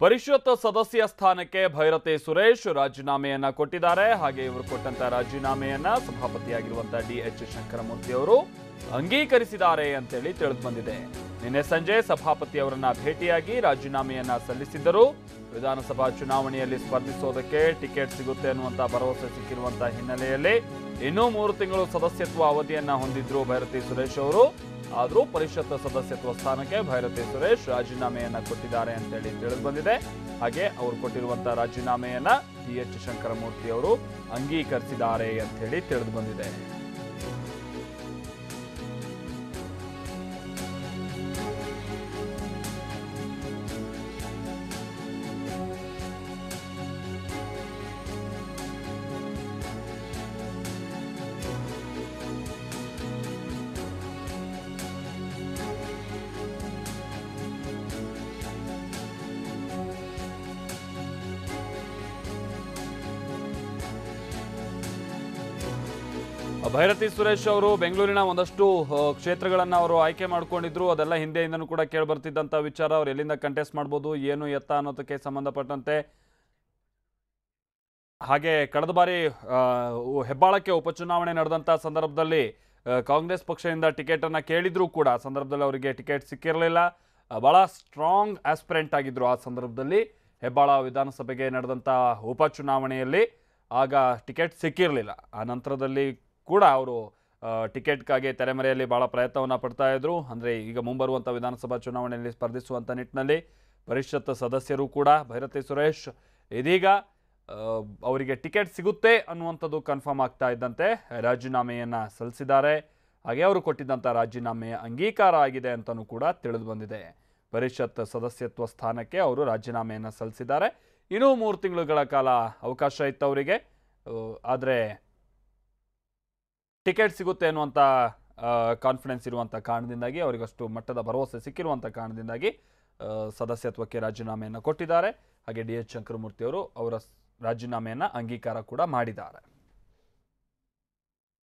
ಪರಿಷತ್ ಸದಸ್ಯ ಸ್ಥಾನಕ್ಕೆ ಭೈರತಿ ಸುರೇಶ್ ರಾಜೀನಾಮೆಯನ್ನ ಕೊಟ್ಟಿದ್ದಾರೆ ಹಾಗೆ ಇವರು ಕೊಟ್ಟಂತ ರಾಜೀನಾಮೆಯನ್ನ ಸಭಾಪತಿಯಾಗಿರುವಂತಹ ಡಿ ಎಚ್ ಶಂಕರಮೂರ್ತಿ ಅವರು ಅಂಗೀಕರಿಸಿದ್ದಾರೆ ಅಂತೇಳಿ ತಿಳಿದು ಬಂದಿದೆ ನಿನ್ನೆ ಸಂಜೆ ಸಭಾಪತಿ ಅವರನ್ನ ಭೇಟಿಯಾಗಿ ರಾಜೀನಾಮೆಯನ್ನ ಸಲ್ಲಿಸಿದ್ದರು ವಿಧಾನಸಭಾ ಚುನಾವಣೆಯಲ್ಲಿ ಸ್ಪರ್ಧಿಸೋದಕ್ಕೆ ಟಿಕೆಟ್ ಸಿಗುತ್ತೆ ಅನ್ನುವಂತ ಭರವಸೆ ಸಿಕ್ಕಿರುವಂತಹ ಹಿನ್ನೆಲೆಯಲ್ಲಿ ಇನ್ನೂ ಮೂರು ತಿಂಗಳು ಸದಸ್ಯತ್ವ ಅವಧಿಯನ್ನ ಹೊಂದಿದ್ರು ಭೈರತಿ ಸುರೇಶ್ ಅವರು ಆದರೂ ಪರಿಷತ್ ಸದಸ್ಯತ್ವ ಸ್ಥಾನಕ್ಕೆ ಭೈರತಿ ಸುರೇಶ್ ರಾಜೀನಾಮೆಯನ್ನ ಕೊಟ್ಟಿದ್ದಾರೆ ಅಂತೇಳಿ ತಿಳಿದು ಬಂದಿದೆ ಹಾಗೆ ಅವರು ಕೊಟ್ಟಿರುವಂತಹ ರಾಜೀನಾಮೆಯನ್ನ ಡಿ ಎಚ್ ಶಂಕರಮೂರ್ತಿ ಅವರು ಅಂಗೀಕರಿಸಿದ್ದಾರೆ ಅಂತ ಹೇಳಿ ತಿಳಿದು ಬಂದಿದೆ ಭೈರತಿ ಸುರೇಶ್ ಅವರು ಬೆಂಗಳೂರಿನ ಒಂದಷ್ಟು ಆ, ಕ್ಷೇತ್ರಗಳನ್ನ ಅವರು ಆಯ್ಕೆ ಮಾಡ್ಕೊಂಡಿದ್ರು ಅದೆಲ್ಲ ಹಿಂದೆಯಿಂದನೂ ಕೂಡ ಕೇಳಿ ಬರ್ತಿದ್ದಂಥ ವಿಚಾರ ಅವ್ರು ಎಲ್ಲಿಂದ ಕಂಟೆಸ್ಟ್ ಮಾಡ್ಬೋದು ಏನು ಎತ್ತ ಅನ್ನೋದಕ್ಕೆ ಸಂಬಂಧಪಟ್ಟಂತೆ ಹಾಗೆ ಕಳೆದ ಬಾರಿ ಆ, ಉ- ಹೆಬ್ಬಾಳಕ್ಕೆ ಉಪಚುನಾವಣೆ ನಡೆದಂಥ ಸಂದರ್ಭದಲ್ಲಿ ಆ, ಕಾಂಗ್ರೆಸ್ ಪಕ್ಷದಿಂದ ಟಿಕೆಟ್ ಅನ್ನ ಕೇಳಿದ್ರು ಕೂಡ ಆ ಸಂದರ್ಭದಲ್ಲಿ ಅವರಿಗೆ ಟಿಕೆಟ್ ಸಿಕ್ಕಿರಲಿಲ್ಲ ಆ, ಬಹಳ ಸ್ಟ್ರಾಂಗ್ ಆಸ್ಪಿರೆಂಟ್ ಆಗಿದ್ರು ಆ ಸಂದರ್ಭದಲ್ಲಿ ಹೆಬ್ಬಾಳ ವಿಧಾನಸಭೆಗೆ ನಡೆದಂಥ ಉಪಚುನಾವಣೆಯಲ್ಲಿ ಆಗ ಟಿಕೆಟ್ ಸಿಕ್ಕಿರಲಿಲ್ಲ ಆ ನಂತರದಲ್ಲಿ ಕೂಡ ಅವರು ಟಿಕೆಟ್ಗಾಗಿ ತೆರೆಮರೆಯಲ್ಲಿ ಭಾಳ ಪ್ರಯತ್ನವನ್ನು ಪಡ್ತಾ ಇದ್ರು ಅಂದರೆ ಈಗ ಮುಂಬರುವಂಥ ವಿಧಾನಸಭಾ ಚುನಾವಣೆಯಲ್ಲಿ ಸ್ಪರ್ಧಿಸುವಂಥ ನಿಟ್ಟಿನಲ್ಲಿ ಪರಿಷತ್ ಸದಸ್ಯರು ಕೂಡ ಭೈರತಿ ಸುರೇಶ್ ಇದೀಗ ಆ, ಅವರಿಗೆ ಟಿಕೆಟ್ ಸಿಗುತ್ತೆ ಅನ್ನುವಂಥದ್ದು ಕನ್ಫರ್ಮ್ ಆಗ್ತಾ ಇದ್ದಂತೆ ರಾಜೀನಾಮೆಯನ್ನು ಸಲ್ಲಿಸಿದ್ದಾರೆ ಹಾಗೆ ಅವರು ಕೊಟ್ಟಿದ್ದಂಥ ರಾಜೀನಾಮೆಯ ಅಂಗೀಕಾರ ಆಗಿದೆ ಅಂತಲೂ ಕೂಡ ತಿಳಿದು ಬಂದಿದೆ ಪರಿಷತ್ ಸದಸ್ಯತ್ವ ಸ್ಥಾನಕ್ಕೆ ಅವರು ರಾಜೀನಾಮೆಯನ್ನು ಸಲ್ಲಿಸಿದ್ದಾರೆ ಇನ್ನೂ ಮೂರು ತಿಂಗಳುಗಳ ಕಾಲ ಅವಕಾಶ ಇತ್ತು ಅವರಿಗೆ ಆದರೆ ಟಿಕೆಟ್ ಸಿಗುತ್ತೆ ಅನ್ನುವಂಥ ಕಾನ್ಫಿಡೆನ್ಸ್ ಇರುವಂಥ ಕಾರಣದಿಂದಾಗಿ ಅವರಿಗಷ್ಟು ಮಟ್ಟದ ಭರವಸೆ ಸಿಕ್ಕಿರುವಂಥ ಕಾರಣದಿಂದಾಗಿ ಆ, ಸದಸ್ಯತ್ವಕ್ಕೆ ರಾಜೀನಾಮೆಯನ್ನು ಕೊಟ್ಟಿದ್ದಾರೆ ಹಾಗೆ ಡಿ ಎಚ್ ಶಂಕರಮೂರ್ತಿ ಅವರು ಅವರ ಸ್- ರಾಜೀನಾಮೆಯನ್ನು ಅಂಗೀಕಾರ ಕೂಡ ಮಾಡಿದ್ದಾರೆ